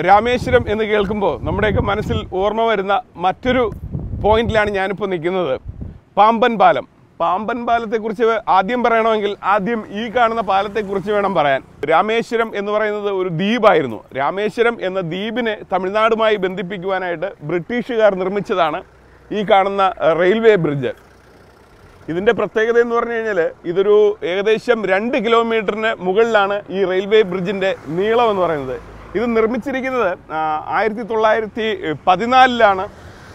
രാമേശ്വരം എന്ന് കേൾക്കുമ്പോൾ നമ്മുടെയൊക്കെ മനസ്സിൽ ഓർമ്മ വരുന്ന മറ്റൊരു പോയിന്റിലാണ് ഞാനിപ്പോൾ നിൽക്കുന്നത് പാമ്പൻ പാലം പാമ്പൻ പാലത്തെക്കുറിച്ച് ആദ്യം പറയണമെങ്കിൽ ആദ്യം ഈ കാണുന്ന പാലത്തെക്കുറിച്ച് വേണം പറയാൻ രാമേശ്വരം എന്ന് പറയുന്നത് ഒരു ദ്വീപായിരുന്നു രാമേശ്വരം എന്ന ദ്വീപിനെ തമിഴ്നാടുമായി ബന്ധിപ്പിക്കുവാനായിട്ട് ബ്രിട്ടീഷുകാർ നിർമ്മിച്ചതാണ് ഈ കാണുന്ന അഹ്, റെയിൽവേ ബ്രിഡ്ജ് ഇതിൻ്റെ പ്രത്യേകത എന്ന് പറഞ്ഞു കഴിഞ്ഞാൽ ഇതൊരു ഏകദേശം രണ്ട് കിലോമീറ്ററിന് മുകളിലാണ് ഈ റെയിൽവേ ബ്രിഡ്ജിൻ്റെ നീളം എന്ന് പറയുന്നത് ഇത് നിർമ്മിച്ചിരിക്കുന്നത് ആയിരത്തി തൊള്ളായിരത്തി പതിനാലിലാണ്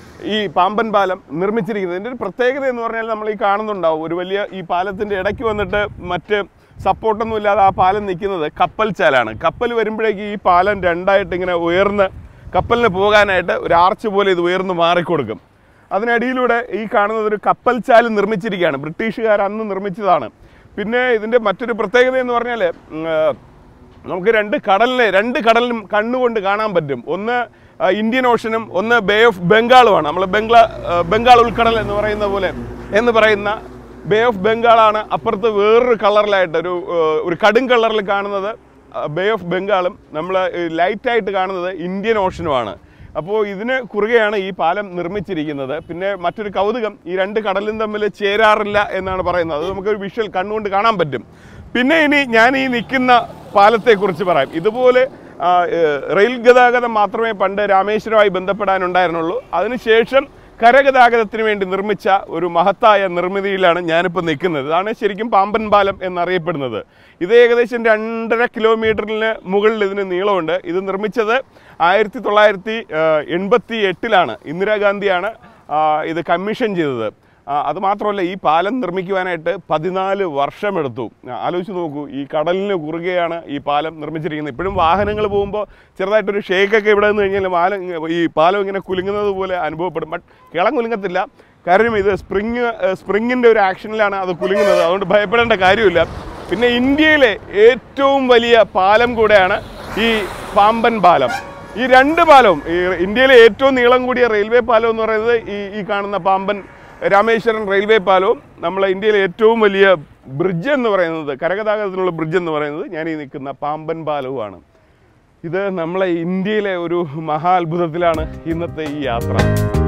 ഈ പാമ്പൻ പാലം നിർമ്മിച്ചിരിക്കുന്നത് ഇതിൻ്റെ ഒരു പ്രത്യേകത എന്ന് പറഞ്ഞാൽ നമ്മൾ ഈ കാണുന്നുണ്ടാവും ഒരു വലിയ ഈ പാലത്തിൻ്റെ ഇടയ്ക്ക് വന്നിട്ട് മറ്റ് സപ്പോർട്ടൊന്നും ഇല്ലാതെ ആ പാലം നിൽക്കുന്നത് കപ്പൽ ചാലാണ് കപ്പൽ വരുമ്പോഴേക്ക് ഈ പാലം രണ്ടായിട്ട് ഇങ്ങനെ ഉയർന്ന് കപ്പലിന് പോകാനായിട്ട് ഒരു ആർച്ച് പോലെ ഇത് ഉയർന്ന് മാറിക്കൊടുക്കും അതിനടിയിലൂടെ ഈ കാണുന്നത് ഒരു കപ്പൽ ചാല് നിർമ്മിച്ചിരിക്കുകയാണ് ബ്രിട്ടീഷുകാർ അന്ന് നിർമ്മിച്ചതാണ് പിന്നെ ഇതിൻ്റെ മറ്റൊരു പ്രത്യേകത എന്ന് പറഞ്ഞാൽ ഉം, ആ, നമുക്ക് രണ്ട് കടലിനെ രണ്ട് കടലിനും കണ്ണുകൊണ്ട് കാണാൻ പറ്റും ഒന്ന് ആ, ഇന്ത്യൻ ഓഷനും ഒന്ന് ബേ ഓഫ് ബംഗാളുമാണ് നമ്മൾ ബംഗ്ലാ ആ, ബംഗാൾ ഉൾക്കടൽ എന്ന് പറയുന്ന പോലെ എന്ന് പറയുന്ന ബേ ഓഫ് ബംഗാളാണ് അപ്പുറത്ത് വേറൊരു കളറിലായിട്ട് ഒരു ആ, ഒരു കടും കളറിൽ കാണുന്നത് ബേ ഓഫ് ബംഗാളും നമ്മൾ ലൈറ്റായിട്ട് കാണുന്നത് ഇന്ത്യൻ ഓഷനുമാണ് അപ്പോൾ ഇതിന് കുറുകെയാണ് ഈ പാലം നിർമ്മിച്ചിരിക്കുന്നത് പിന്നെ മറ്റൊരു കൗതുകം ഈ രണ്ട് കടലും തമ്മിൽ ചേരാറില്ല എന്നാണ് പറയുന്നത് അത് നമുക്കൊരു വിഷ്വൽ കണ്ണുകൊണ്ട് കാണാൻ പറ്റും പിന്നെ ഇനി ഞാൻ ഈ നിൽക്കുന്ന പാലത്തെക്കുറിച്ച് പറയാം ഇതുപോലെ ആ, ഏഹ്, റെയിൽ ഗതാഗതം മാത്രമേ പണ്ട് രാമേശ്വരമായി ബന്ധപ്പെടാനുണ്ടായിരുന്നുള്ളൂ അതിനുശേഷം കരഗതാഗതത്തിന് വേണ്ടി നിർമ്മിച്ച ഒരു മഹത്തായ നിർമ്മിതിയിലാണ് ഞാനിപ്പോൾ നിൽക്കുന്നത് ഇതാണ് ശരിക്കും പാമ്പൻ പാലം എന്നറിയപ്പെടുന്നത് ഇത് ഏകദേശം രണ്ടര കിലോമീറ്ററിന് മുകളിൽ ഇതിന് നീളമുണ്ട് ഇത് നിർമ്മിച്ചത് ആയിരത്തി തൊള്ളായിരത്തി എൺപത്തി എട്ടിലാണ് ഇന്ദിരാഗാന്ധിയാണ് ആ, ഇത് കമ്മീഷൻ ചെയ്തത് ആ, അത് മാത്രമല്ല ഈ പാലം നിർമ്മിക്കുവാനായിട്ട് പതിനാല് വർഷമെടുത്തു ആ, ആലോചിച്ച് നോക്കൂ ഈ കടലിന് കുറുകെയാണ് ഈ പാലം നിർമ്മിച്ചിരിക്കുന്നത് ഇപ്പോഴും വാഹനങ്ങൾ പോകുമ്പോൾ ചെറുതായിട്ടൊരു ഷേക്കൊക്കെ ഇവിടെ നിന്ന് കഴിഞ്ഞാൽ പാലം ഇങ്ങ- ഈ പാലം ഇങ്ങനെ കുലുങ്ങുന്നത് പോലെ അനുഭവപ്പെടും ബട്ട് കിളം കുലുങ്ങത്തില്ല കാര്യം ഇത് സ്പ്രിങ് സ്പ്രിങ്ങിൻ്റെ ഒരു ആക്ഷനിലാണ് അത് കുലുങ്ങുന്നത് അതുകൊണ്ട് ഭയപ്പെടേണ്ട കാര്യമില്ല പിന്നെ ഇന്ത്യയിലെ ഏറ്റവും വലിയ പാലം കൂടെയാണ് ഈ പാമ്പൻ പാലം ഈ രണ്ട് പാലവും ഈ ഇന്ത്യയിലെ ഏറ്റവും നീളം കൂടിയ റെയിൽവേ പാലം എന്ന് പറയുന്നത് ഈ ഈ കാണുന്ന പാമ്പൻ രാമേശ്വരം റെയിൽവേ പാലവും നമ്മളെ ഇന്ത്യയിലെ ഏറ്റവും വലിയ ബ്രിഡ്ജ് എന്ന് പറയുന്നത് കരഗതാഗതത്തിനുള്ള ബ്രിഡ്ജ് എന്ന് പറയുന്നത് ഞാൻ ഈ നിൽക്കുന്ന പാമ്പൻ പാലവുമാണ് ഇത് നമ്മളെ ഇന്ത്യയിലെ ഒരു മഹാ അത്ഭുതത്തിലാണ് ഇന്നത്തെ ഈ യാത്ര